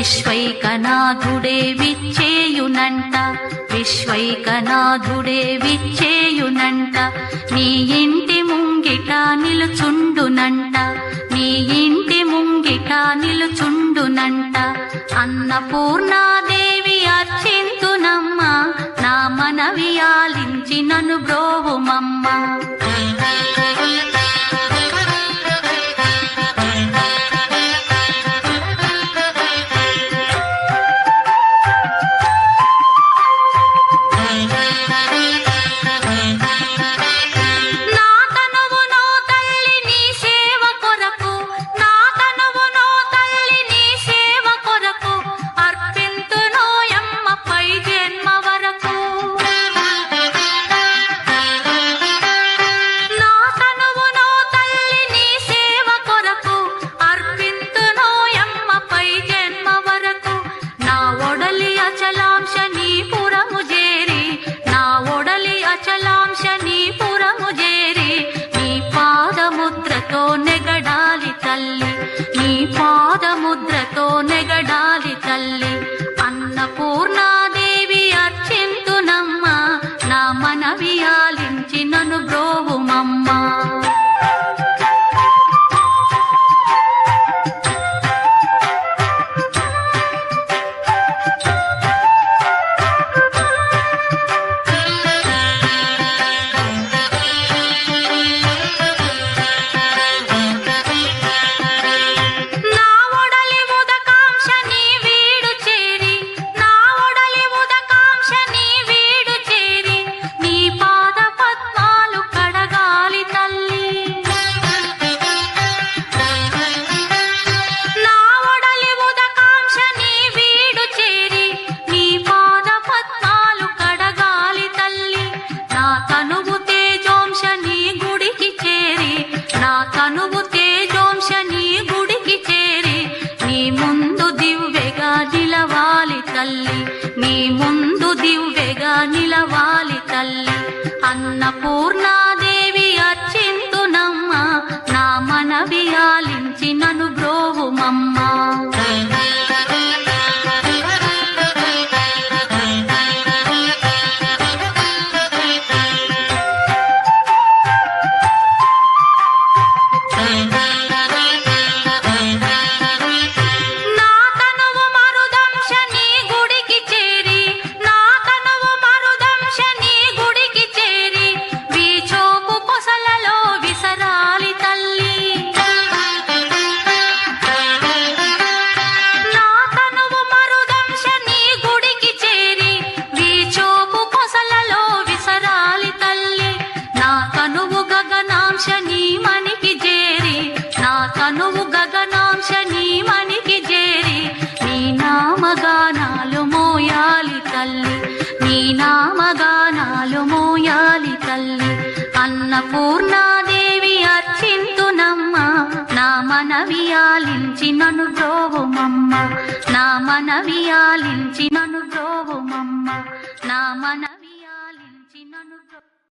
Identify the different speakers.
Speaker 1: విశ్వైకనాథుడే విచ్చేయునంట విశ్వైకనాథుడే విచ్చేయునంట నీ ఇంటి ముంగిట నిలుచుండునంట నీ ఇంటి ముంగిట నిలుచుండునంట అన్నపూర్ణాదేవి అర్చింతునమ్మ నా మనవి ఆలించి నన్ను బ్రోవుమమ్మ నా తనువునో తల్లి నీ సేవ కొరకు నా తనువునో తల్లి నీ సేవ కొరకు అర్పింతునో యమ్మ పై జన్మ వరకు నా తనువునో తల్లి నీ సేవ కొరకు అర్పింతునో యమ్మ పై జన్మ వరకు నా ఒడలి అచలాంశ నీ పురము చేరి నా ఒడలి అచలాంశ నీ పురము చేరి నీ పాదముద్రతో నెగడాలి తల్లి నీ పాదముద్రతో నెగడాలి తల్లి అన్నపూర్ణాదేవి అర్చింతునమ్మ నా మనవి ఆలించి నన్ను బ్రోవుమమ్మ నా ఒడలి ఉదకాంక్ష నీ వీడు చేరి నా ఒడలి ఉదకాంక్ష నీ వీడు చేరి నీ పాద పద్మాలు కడగాలి తల్లి నా ఒడలి ఉదకాంక్ష నీ వీడు చేరి నీ పాద పద్మాలు కడగాలి తల్లి నా తనువు తేజోంశ నీ గుడికి చేరి నా తనువు తేజోంశ నీ గుడికి చేరి నీ ముందు దివ్వెగా నిలవాలి తల్లి నీ ముందు దివ్వెగా నిలవాలి తల్లి అన్నపూర్ణాదేవి అర్చింతునమ్మ నా మనవి ఆలించి నన్ను బ్రోవుమమ్మ నా తనువు మరుదంశ నీ గుడికి చేరి నా తనువు మరుదంశ నీ గుడికి చేరి వీచోపు కొసలలో విసరాలి తల్లి నా తనువు మరుదంశ నీ గుడికి చేరి వీచోపు కొసలలో విసరాలి తల్లి నా తనువు గగనాంశ నీ మనికి చేరి నా తనువు గగనాంశ నీ మనికి చేరి నీ నామగానాలు మోయాలి తల్లి నీ నామగానాలు మోయాలి తల్లి అన్నపూర్ణాదేవి అర్చింతునమ్మ నా మనవి ఆలించి నన్ను బ్రోవుమమ్మ నా మనవి ఆలించి నన్ను బ్రోవుమమ్మ నా మనవి ఆలించి నన్ను బ్రో